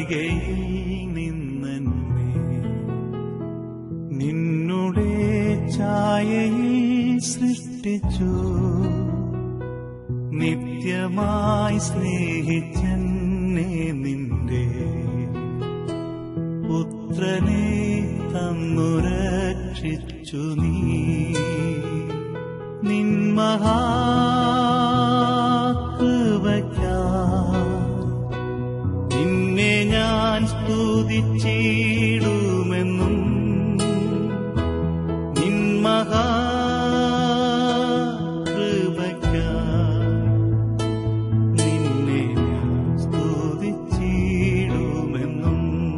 തരികയിൽ നിന്നെന്നെ നിന്നുടെ ഛായയിൽ സൃഷ്ടിച്ചു നിത്യമായി സ്നേഹിച്ചെന്നെ നിന്റെ പുത്രനെ തന്നു രക്ഷിച്ചു നീ നിന്മഹാകൃപയ്ക്കായി നിന്നെ ഞാൻ സ്തുതിച്ചിടുമെന്നും നിന്മഹാകൃപയ്ക്കായി നിന്നെ ഞാൻ സ്തുതിച്ചിടുമെന്നും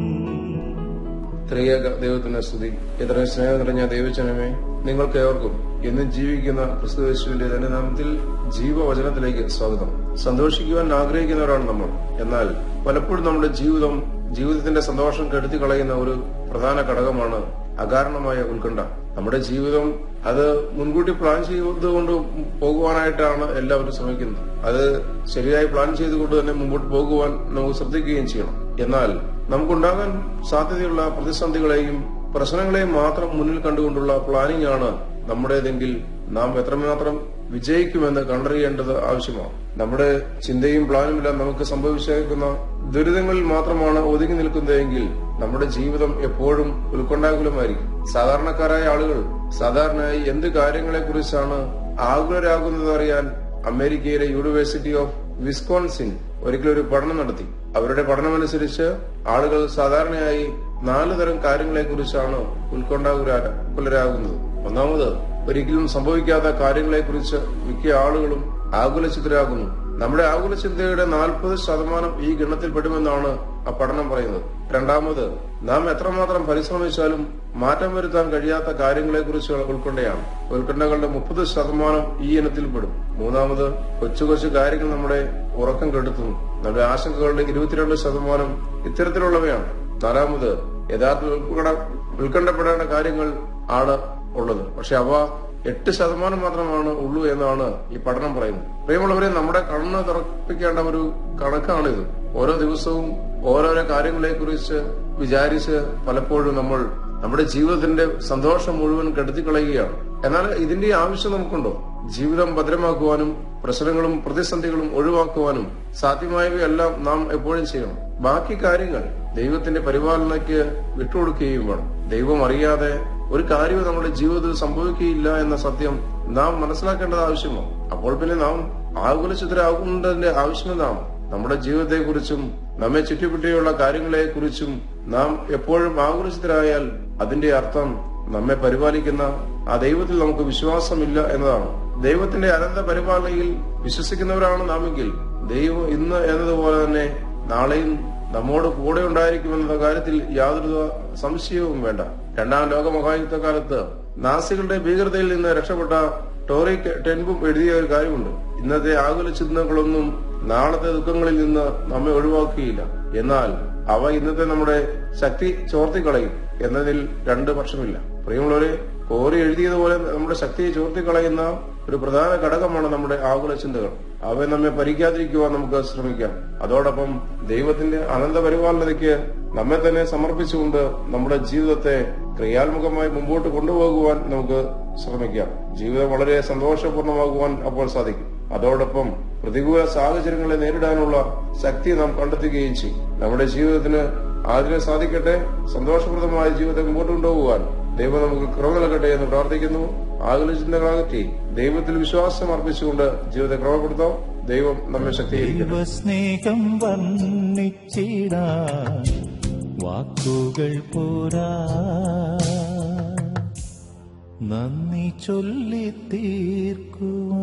ത്രിയേക ദൈവത്തിന്റെ സ്തുതി ഇത്രയും സ്നേഹം നിറഞ്ഞ ദൈവജനമേ നിങ്ങൾക്ക് ഏവർക്കും എന്നും ജീവിക്കുന്ന ക്രിസ്തുവേശുവിന്റെ തന്നെ നാമത്തിൽ ജീവവചനത്തിലേക്ക് സ്വാഗതം സന്തോഷിക്കുവാൻ ആഗ്രഹിക്കുന്നവരാണ് നമ്മൾ എന്നാൽ പലപ്പോഴും നമ്മുടെ ജീവിതം ജീവിതത്തിന്റെ സന്തോഷം കെടുത്തി കളയുന്ന ഒരു പ്രധാന ഘടകമാണ് അകാരണമായ ഉത്കണ്ഠ നമ്മുടെ ജീവിതം അത് മുൻകൂട്ടി പ്ലാൻ ചെയ്തുകൊണ്ട് പോകുവാനായിട്ടാണ് എല്ലാവരും ശ്രമിക്കുന്നത് അത് ശരിയായി പ്ലാൻ ചെയ്തുകൊണ്ട് തന്നെ മുമ്പോട്ട് പോകുവാൻ നമുക്ക് ശ്രദ്ധിക്കുകയും ചെയ്യണം എന്നാൽ നമുക്കുണ്ടാകാൻ സാധ്യതയുള്ള പ്രതിസന്ധികളെയും പ്രശ്നങ്ങളെയും മാത്രം മുന്നിൽ കണ്ടുകൊണ്ടുള്ള പ്ലാനിംഗ് ആണ് നമ്മുടേതെങ്കിൽ നാം എത്രമാത്രം വിജയിക്കുമെന്ന് കണ്ടറിയേണ്ടത് ആവശ്യമാണ് നമ്മുടെ ചിന്തയും പ്ലാനുമെല്ലാം നമുക്ക് സംഭവിച്ചേക്കുന്ന ദുരിതങ്ങളിൽ മാത്രമാണ് ഒതുങ്ങി നിൽക്കുന്നതെങ്കിൽ നമ്മുടെ ജീവിതം എപ്പോഴും ഉത്കണ്ഠാകുലമായിരിക്കും സാധാരണക്കാരായ ആളുകൾ സാധാരണയായി എന്ത് കാര്യങ്ങളെ കുറിച്ചാണ് ആകുലരാകുന്നത് അറിയാൻ അമേരിക്കയിലെ യൂണിവേഴ്സിറ്റി ഓഫ് വിസ്കോൺസിൻ ഒരിക്കലും ഒരു പഠനം നടത്തി അവരുടെ പഠനമനുസരിച്ച് ആളുകൾ സാധാരണയായി നാല് തരം കാര്യങ്ങളെ കുറിച്ചാണ് ഉത്കണ്ഠാകുലരാകുന്നത് ഒന്നാമത് ഒരിക്കലും സംഭവിക്കാത്ത കാര്യങ്ങളെ കുറിച്ച് മിക്ക ആളുകളും ആകുലചിതരാകുന്നു നമ്മുടെ ആകുല ചിന്തയുടെ നാൽപ്പത് ശതമാനം ഈ ഗണത്തിൽപ്പെടുമെന്നാണ് ആ പഠനം പറയുന്നത് രണ്ടാമത് നാം എത്രമാത്രം പരിശ്രമിച്ചാലും മാറ്റം വരുത്താൻ കഴിയാത്ത കാര്യങ്ങളെ കുറിച്ച് ഉത്കണ്ഠയാണ് ഉത്കണ്ഠകളുടെ മുപ്പത് ശതമാനം ഈ ഇനത്തിൽപ്പെടും മൂന്നാമത് കൊച്ചു കൊച്ചു കാര്യങ്ങൾ നമ്മുടെ ഉറക്കം കെടുത്തുന്നു നമ്മുടെ ആശങ്കകളുടെ ഇരുപത്തിരണ്ട് ശതമാനം ഇത്തരത്തിലുള്ളവയാണ് നാലാമത് യഥാർത്ഥ ഉത്കണ്ഠ ഉത്കണ്ഠപ്പെടേണ്ട കാര്യങ്ങൾ ആണ് ഉള്ളത് പക്ഷെ അവ എട്ട് ശതമാനം മാത്രമാണ് ഉള്ളൂ എന്നാണ് ഈ പഠനം പറയുന്നത് പ്രിയമുള്ളവരെ നമ്മുടെ കണ്ണ് തുറപ്പിക്കേണ്ട ഒരു കണക്കാണിത് ഓരോ ദിവസവും ഓരോരോ കാര്യങ്ങളെ കുറിച്ച് വിചാരിച്ച് പലപ്പോഴും നമ്മൾ നമ്മുടെ ജീവിതത്തിന്റെ സന്തോഷം മുഴുവൻ കെടുത്തിക്കളയുകയാണ് എന്നാൽ ഇതിന്റെ ആവശ്യം നമുക്കുണ്ടോ ജീവിതം ഭദ്രമാക്കുവാനും പ്രശ്നങ്ങളും പ്രതിസന്ധികളും ഒഴിവാക്കുവാനും സാധ്യമായവയെല്ലാം നാം എപ്പോഴും ചെയ്യണം ബാക്കി കാര്യങ്ങൾ ദൈവത്തിന്റെ പരിപാലനയ്ക്ക് വിട്ടുകൊടുക്കുകയും വേണം ദൈവം അറിയാതെ ഒരു കാര്യവും നമ്മുടെ ജീവിതത്തിൽ സംഭവിക്കുകയില്ല എന്ന സത്യം നാം മനസ്സിലാക്കേണ്ടത് ആവശ്യമാണ് അപ്പോൾ പിന്നെ നാം ആകുലചിതരാകുന്നതിന്റെ ആവശ്യമെന്താണ് നമ്മുടെ ജീവിതത്തെക്കുറിച്ചും നമ്മെ ചുറ്റിപ്പറ്റിയുള്ള കാര്യങ്ങളെ കുറിച്ചും നാം എപ്പോഴും ആകുലചിതരായാൽ അതിന്റെ അർത്ഥം നമ്മെ പരിപാലിക്കുന്ന ആ ദൈവത്തിൽ നമുക്ക് വിശ്വാസമില്ല എന്നതാണ് ദൈവത്തിന്റെ അനന്ത പരിപാലനയിൽ വിശ്വസിക്കുന്നവരാണ് നാമെങ്കിൽ ദൈവം ഇന്ന് എന്നതുപോലെ തന്നെ നാളെയും നമ്മോട് കൂടെ ഉണ്ടായിരിക്കുമെന്ന കാര്യത്തിൽ യാതൊരു സംശയവും വേണ്ട രണ്ടാം ലോക മഹായുദ്ധ കാലത്ത് നാസികളുടെ ഭീകരതയിൽ നിന്ന് രക്ഷപ്പെട്ട ടോറി ടെൻബും എഴുതിയ ഒരു കാര്യമുണ്ട് ഇന്നത്തെ ആകുല ചിന്തകളൊന്നും നാളത്തെ ദുഃഖങ്ങളിൽ നിന്ന് നമ്മെ ഒഴിവാക്കുകയില്ല എന്നാൽ അവ ഇന്നത്തെ നമ്മുടെ ശക്തി ചോർത്തിക്കളയും എന്നതിൽ രണ്ട് പക്ഷമില്ല പ്രിയമുള്ളവരെ കോറി എഴുതിയതുപോലെ നമ്മുടെ ശക്തിയെ ചോർത്തിക്കളയുന്ന ഒരു പ്രധാന ഘടകമാണ് നമ്മുടെ ആകുല ചിന്തകൾ അവയെ നമ്മെ ഭരിക്കാതിരിക്കുവാൻ നമുക്ക് ശ്രമിക്കാം അതോടൊപ്പം ദൈവത്തിന്റെ അനന്ത പരിപാലനതയ്ക്ക് നമ്മെ തന്നെ സമർപ്പിച്ചുകൊണ്ട് നമ്മുടെ ജീവിതത്തെ ക്രിയാത്മകമായി മുമ്പോട്ട് കൊണ്ടുപോകുവാൻ നമുക്ക് ശ്രമിക്കാം ജീവിതം വളരെ സന്തോഷപൂർണ്ണമാകുവാൻ അപ്പോൾ സാധിക്കും അതോടൊപ്പം പ്രതികൂല സാഹചര്യങ്ങളെ നേരിടാനുള്ള ശക്തി നാം കണ്ടെത്തുകയും ചെയ്യും നമ്മുടെ ജീവിതത്തിന് ആദ്യം സാധിക്കട്ടെ സന്തോഷപ്രദമായ ജീവിതത്തെ മുമ്പോട്ട് കൊണ്ടുപോകുവാൻ ദൈവം നമുക്ക് കുറവ് നൽകട്ടെ എന്ന് പ്രാർത്ഥിക്കുന്നു ആകുല ചിന്തകളകറ്റി ദൈവത്തിൽ വിശ്വാസം അർപ്പിച്ചുകൊണ്ട് ജീവിതത്തെ ക്രമപ്പെടുത്താം ദൈവം നമ്മെ ശക്തീകരിക്കട്ടെ ദൈവസ്നേഹം വർണ്ണിച്ചിടാ വാക്കുകൾ പോരാ നന്ദി ചൊല്ലി തീർക്കുവാൻ